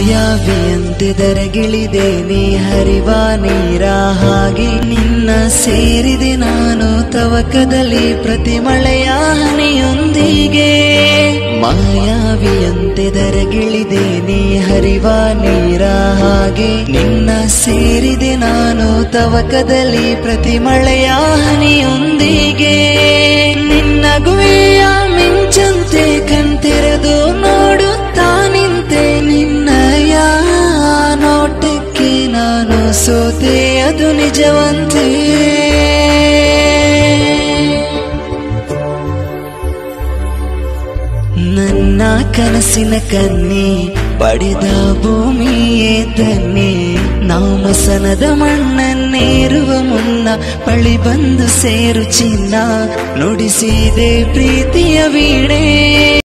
ಮಾಯಾವಿಯಂತೆ ದರಗಿಳಿದೆ ನೀ ಹರಿವ ನೀರ ಹಾಗೆ ನಿನ್ನ ಸೇರಿದೆ ನಾನು ತವಕದಲ್ಲಿ ಪ್ರತಿ ಮಳೆಯ ಹನಿಯೊಂದಿಗೆ ಮಾಯಾವಿಯಂತೆ ದರಗಿಳಿದೆ ನೀ ಹರಿವ ನೀರ ಹಾಗೆ ನಿನ್ನ ಸೇರಿದೆ ನಾನು ತವಕದಲ್ಲಿ ಪ್ರತಿ ಮಳೆಯ ಹನಿಯೊಂದಿಗೆ ನಿನ್ನ ಗುವೆಯ ಮಿಂಚಂತೆ ಕಣ್ತೆರೆದು ನೋಡುತ್ತಾ ನಿಂತೆ ನಿನ್ನಯ ನೋಟಕ್ಕೆ ನಾನು ಸೋತೆ ಅದು ನಿಜವಂತೆ ನನ್ನ ಕನಸಿನ ಕನ್ನಿ ಪಡೆದ ಭೂಮಿಯೇ ತನ್ನಿ ನಾಮಸನದ ಮಣ್ಣನ್ನೇರುವ ಮುನ್ನ ಬಳಿ ಬಂದು ಸೇರು ಚಿನ್ನ ನುಡಿಸಿದೆ ಪ್ರೀತಿಯ ವೀಣೆ